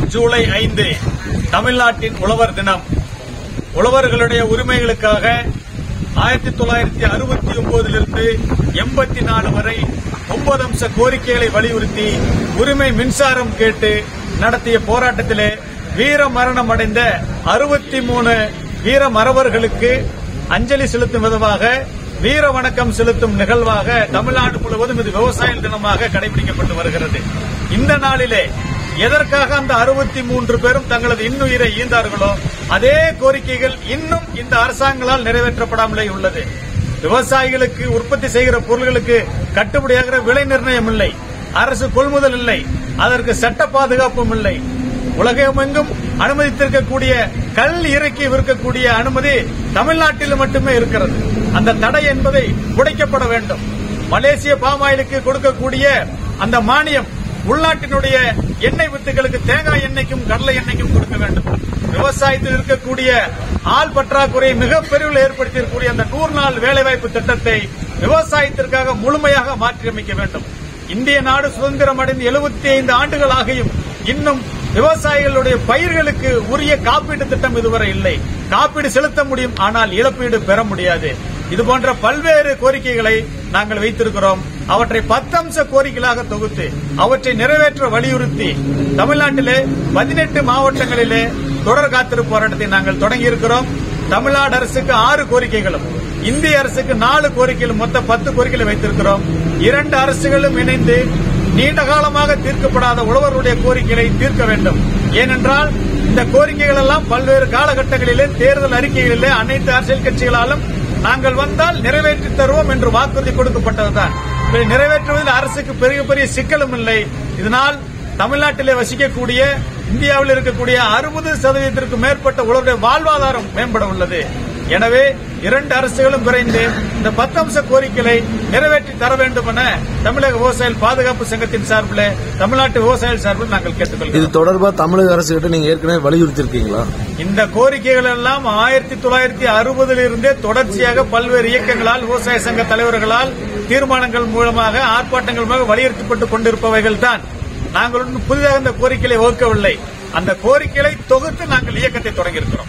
ஜூலை ஐந்து தமிழ்நாட்டின் உழவர் தினம் உழவர்களுடைய உரிமைகளுக்காக ஆயிரத்தி தொள்ளாயிரத்தி அறுபத்தி ஒன்பதிலிருந்து எண்பத்தி நாலு வரை ஒன்பது அம்ச கோரிக்கைகளை வலியுறுத்தி உரிமை மின்சாரம் கேட்டு நடத்திய போராட்டத்திலே வீர மரணம் அடைந்த அறுபத்தி மூணு வீர மறவர்களுக்கு அஞ்சலி செலுத்தும் விதமாக வீர வணக்கம் செலுத்தும் நிகழ்வாக தமிழ்நாடு முழுவதும் இது விவசாய தினமாக கடைபிடிக்கப்பட்டு வருகிறது இந்த நாளிலே எதற்காக அந்த அறுபத்தி மூன்று பேரும் தங்களது இன்னுயிரை ஈந்தார்களோ அதே கோரிக்கைகள் இன்னும் இந்த அரசாங்கங்களால் நிறைவேற்றப்படாமலே உள்ளது விவசாயிகளுக்கு உற்பத்தி செய்கிற பொருள்களுக்கு கட்டுப்படியாகிற விலை நிர்ணயம் இல்லை அரசு கொள்முதல் இல்லை அதற்கு சட்ட பாதுகாப்பும் இல்லை உலகமெங்கும் அனுமதித்திருக்கக்கூடிய கல் இறக்கி விற்கக்கூடிய அனுமதி தமிழ்நாட்டில் மட்டுமே இருக்கிறது அந்த தடை என்பதை உடைக்கப்பட வேண்டும் மலேசிய பாமாயிலுக்கு கொடுக்கக்கூடிய அந்த மானியம் உள்நாட்டினுடைய எண்ணெய் வித்துகளுக்கு தேங்காய் எண்ணெய்க்கும் கடலை எண்ணெய்க்கும் கொடுக்க வேண்டும் விவசாயத்தில் இருக்கக்கூடிய ஆள் பற்றாக்குறை மிக பெருவில் ஏற்படுத்தியிருக்கக்கூடிய அந்த நூறு நாள் வேலைவாய்ப்பு திட்டத்தை விவசாயத்திற்காக முழுமையாக மாற்றியமைக்க வேண்டும் இந்திய நாடு சுதந்திரம் அடைந்து எழுபத்தி ஐந்து ஆண்டுகள் ஆகியும் இன்னும் விவசாயிகளுடைய பயிர்களுக்கு உரிய காப்பீட்டு திட்டம் இதுவரை இல்லை காப்பீடு செலுத்த முடியும் ஆனால் இழப்பீடு பெற முடியாது இது போன்ற பல்வேறு கோரிக்கைகளை நாங்கள் வைத்திருக்கிறோம் அவற்றை பத்தம்ச கோரிக்கைகளாக தொகுத்து அவற்றை நிறைவேற்ற வலியுறுத்தி தமிழ்நாட்டிலே பதினெட்டு மாவட்டங்களிலே தொடர் காத்திருப்பு போராட்டத்தை நாங்கள் தொடங்கியிருக்கிறோம் தமிழ்நாடு அரசுக்கு ஆறு கோரிக்கைகளும் இந்திய அரசுக்கு நாலு கோரிக்கைகள் மொத்தம் பத்து கோரிக்கைகளை வைத்திருக்கிறோம் இரண்டு அரசுகளும் இணைந்து நீண்ட காலமாக தீர்க்கப்படாத உழவருடைய கோரிக்கைகளை தீர்க்க வேண்டும் ஏனென்றால் இந்த கோரிக்கைகள் எல்லாம் பல்வேறு காலகட்டங்களிலே தேர்தல் அறிக்கைகளிலே அனைத்து அரசியல் கட்சிகளாலும் நாங்கள் வந்தால் நிறைவேற்றி தருவோம் என்று வாக்குறுதி கொடுக்கப்பட்டதுதான் இதை நிறைவேற்றுவதில் அரசுக்கு பெரிய பெரிய சிக்கலும் இல்லை இதனால் தமிழ்நாட்டிலே வசிக்கக்கூடிய இந்தியாவில் இருக்கக்கூடிய அறுபது சதவீதத்திற்கு மேற்பட்ட உழவருடைய வாழ்வாதாரம் மேம்பட உள்ளது எனவே இரண்டு அரசுகளும் விரைந்து இந்த பத்தம்ச கோரிக்கைகளை நிறைவேற்றி தர வேண்டும் என தமிழக விவசாயிகள் பாதுகாப்பு சங்கத்தின் சார்பில் தமிழ்நாட்டு விவசாயிகள் சார்பில் நாங்கள் இது கேட்டுக்கொள்கிறோம் தொடர்பா தமிழக அரசு கிட்ட நீங்க ஏற்கனவே வலியுறுத்தி இருக்கீங்களா இந்த கோரிக்கைகள் எல்லாம் ஆயிரத்தி தொள்ளாயிரத்தி அறுபதில் இருந்தே தொடர்ச்சியாக பல்வேறு இயக்கங்களால் விவசாய சங்க தலைவர்களால் தீர்மானங்கள் மூலமாக ஆர்ப்பாட்டங்கள் மூலமாக வலியுறுத்தப்பட்டுக் கொண்டிருப்பவைகள் தான் நாங்கள் ஒன்றும் புதிதாக இந்த கோரிக்கைகளை வகுக்கவில்லை அந்த கோரிக்கைகளை தொகுத்து நாங்கள் இயக்கத்தை தொடங்கியிருக்கிறோம்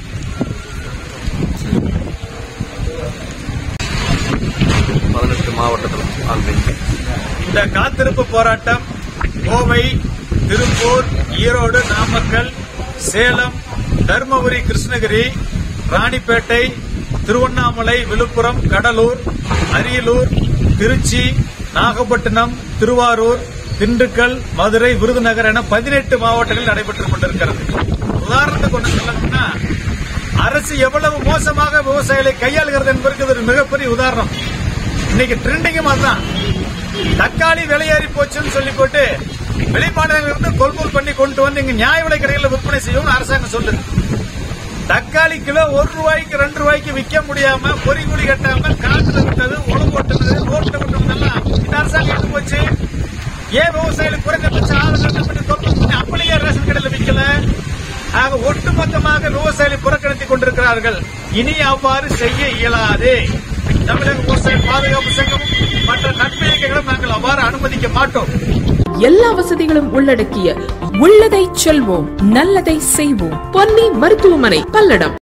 பதினெட்டு மாவட்டத்தில் ஆல்ரெடி இந்த காத்திருப்பு போராட்டம் கோவை திருப்பூர் ஈரோடு நாமக்கல் சேலம் தருமபுரி கிருஷ்ணகிரி ராணிப்பேட்டை திருவண்ணாமலை விழுப்புரம் கடலூர் அரியலூர் திருச்சி நாகப்பட்டினம் திருவாரூர் திண்டுக்கல் மதுரை விருதுநகர் என பதினெட்டு மாவட்டங்களில் நடைபெற்றுக் கொண்டிருக்கிறது உதாரணத்துக்கு கொண்டு சொல்லணும்னா அரசு எவ்வளவு மோசமாக விவசாயிகளை கையாளுகிறது என்பதற்கு இது ஒரு மிகப்பெரிய உதாரணம் இன்னைக்கு ட்ரெண்டிங்கும் அதுதான் தக்காளி விலையேறி போச்சுன்னு சொல்லி போட்டு வெளிமாநிலங்களிலிருந்து கொள்முதல் பண்ணி கொண்டு வந்து இங்க நியாய விலை கடைகளில் விற்பனை செய்யும் அரசாங்கம் சொல்லுது தக்காளி கிலோ ஒரு ரூபாய்க்கு ரெண்டு ரூபாய்க்கு விற்க முடியாம பொறிகுடி கட்டாம காட்டுல விட்டது உழவு ஓட்டுனது ரோட்ல விட்டதெல்லாம் இந்த அரசாங்கம் எடுத்து போச்சு ஏன் விவசாயிகளுக்கு குறைந்தபட்ச ஆதரவு பண்ணி கொள்முதல் பண்ணி அப்படியே ரேஷன் கடையில் விற்கல ஆக ஒட்டுமொத்தமாக விவசாயிகளை புறக்கணித்துக் கொண்டிருக்கிறார்கள் இனி அவ்வாறு செய்ய இயலாது தமிழக விவசாய பாதுகாப்பு சங்கமும் மற்ற நட்பு இயக்கங்களும் நாங்கள் அவ்வாறு அனுமதிக்க மாட்டோம் எல்லா வசதிகளும் உள்ளடக்கிய உள்ளதை செல்வோம் நல்லதை செய்வோம் பொன்னி மருத்துவமனை பல்லடம்